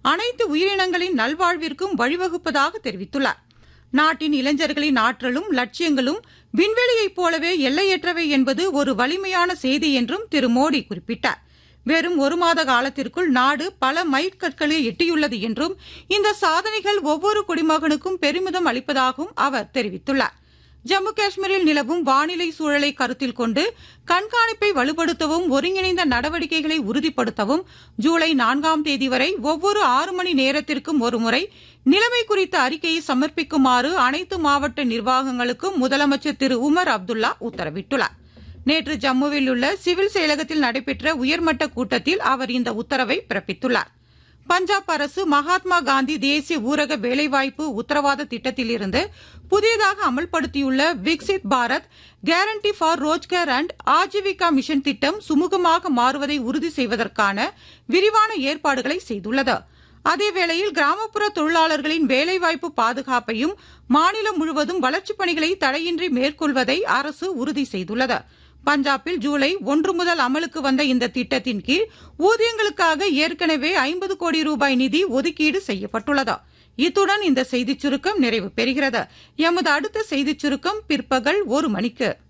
அனைத்து உயிரினங்களின் நல்வாழ்விற்கும் வழிவகுப்பதாக தெரிவித்துள்ளார் நாட்டின் இளைஞர்களின் ஆற்றலும் லட்சியங்களும் விண்வெளியைப் போலவே எல்லையற்றவை என்பது ஒரு வலிமையான செய்தி என்றும் திரு மோடி குறிப்பிட்டார் வெறும் ஒரு மாத காலத்திற்குள் நாடு பல மைல்கற்களை எட்டியுள்ளது என்றும் இந்த சாதனைகள் ஒவ்வொரு குடிமகனுக்கும் பெருமிதம் அளிப்பதாகவும் அவர் தெரிவித்துள்ளார் ஜம்மு காஷ்மீரில் நிலவும் வானிலை சூழலை கருத்தில் கொண்டு கண்காணிப்பை வலுப்படுத்தவும் ஒருங்கிணைந்த நடவடிக்கைகளை உறுதிப்படுத்தவும் ஜூலை நான்காம் தேதி வரை ஒவ்வொரு ஆறு மணி நேரத்திற்கும் ஒருமுறை நிலைமை குறித்த அறிக்கையை சமர்ப்பிக்குமாறு அனைத்து மாவட்ட நிர்வாகங்களுக்கும் முதலமைச்சர் திரு உமர் அப்துல்லா உத்தரவிட்டுள்ளார் நேற்று ஜம்முவில் உள்ள சிவில் செயலகத்தில் நடைபெற்ற உயர்மட்ட கூட்டத்தில் அவர் இந்த உத்தரவை பிறப்பித்துள்ளார் பஞ்சாப் அரசு மகாத்மா காந்தி தேசிய ஊரக வேலைவாய்ப்பு உத்தரவாத திட்டத்திலிருந்து புதியதாக அமல்படுத்தியுள்ள Viksit Bharat guarantee for Rozgar and Ajeevika mission திட்டம் சுமூகமாக மாறுவதை உறுதி செய்வதற்கான விரிவான ஏற்பாடுகளை செய்துள்ளது அதேவேளையில் கிராமப்புற தொழிலாளர்களின் வேலைவாய்ப்பு பாதுகாப்பையும் மாநிலம் முழுவதும் வளர்ச்சிப் பணிகளை தடையின்றி மேற்கொள்வதை அரசு உறுதி செய்துள்ளது பஞ்சாபில் ஜூலை ஒன்று முதல் அமலுக்கு வந்த இந்த திட்டத்தின் கீழ் ஊதியங்களுக்காக ஏற்கனவே ஐம்பது கோடி ரூபாய் நிதி ஒதுக்கீடு செய்யப்பட்டுள்ளது இத்துடன் இந்த செய்திச் சுருக்கம் நிறைவு பெறுகிறது எமது அடுத்த செய்திச் சுருக்கம் பிற்பகல் ஒரு மணிக்கு